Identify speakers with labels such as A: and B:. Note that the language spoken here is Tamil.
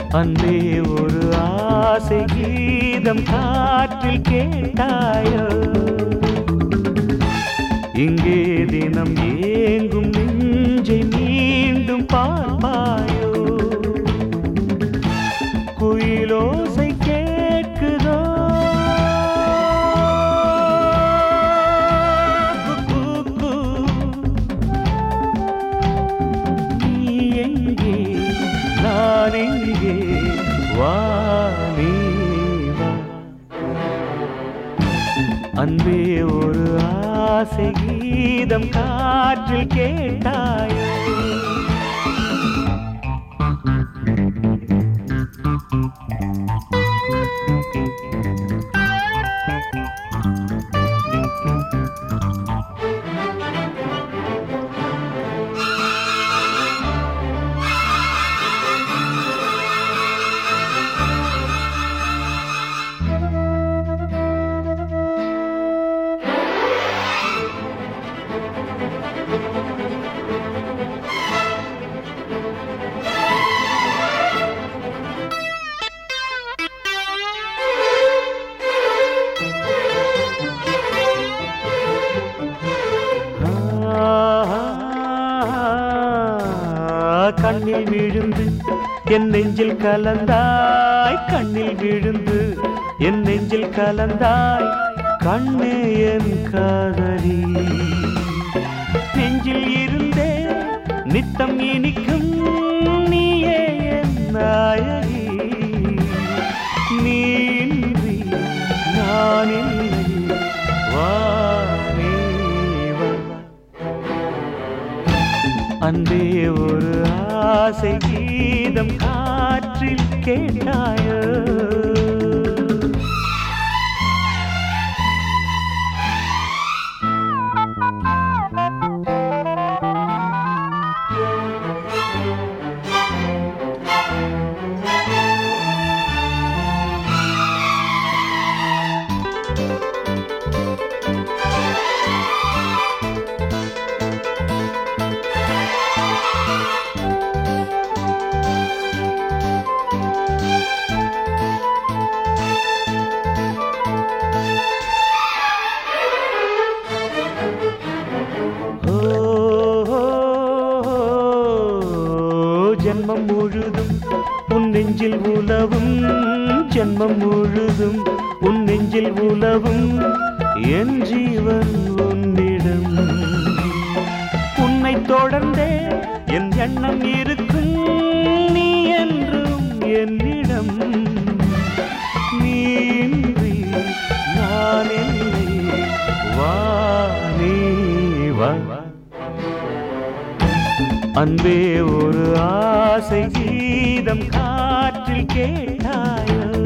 A: அன்பே ஒரு ஆசை கீதம் காற்றில் கேட்டாயோ இங்கே தினம் ஏங்கும் நெஞ்சை மீண்டும் பார்ப்பாயோ குயிலோசை கேட்குதோ குக்கூ, கூ. நீ எங்கே நான் எங்கே வா நீ வா அன்பே ஒரு ஆசை கீதம் காற்றில் கேட்டாயோ கண்ணில் விழுந்து என் நெஞ்சில் கலந்தாய் கண்ணில் விழுந்து என் நெஞ்சில் கலந்தாய் கண்ணே என் காதலி நெஞ்சில் இருந்தே நித்தம் இனிக்கும் நீயே என் நாயகி நீ இன்றி நான் இல்லை வா நீ வா அன்பே ஒரு ஆசை கீதம் காற்றில் கேட்டாயோ ஓ, ஓ, ஓ, ஜென்மம் முழுதும் உன் நெஞ்சில் உலவும் ஜென்மம் முழுதும் உன் நெஞ்சில் உலவும் என் ஜீவன் உன்னிடம் உன்னை தொடர்ந்தே என் எண்ணம் இருக்கும் நீ என்றும் என்னிடம் நீ இன்றி நான் இல்லை வா நீ வா அன்பே ஒரு ஆசை கீதம் காற்றில் கேட்டாயோ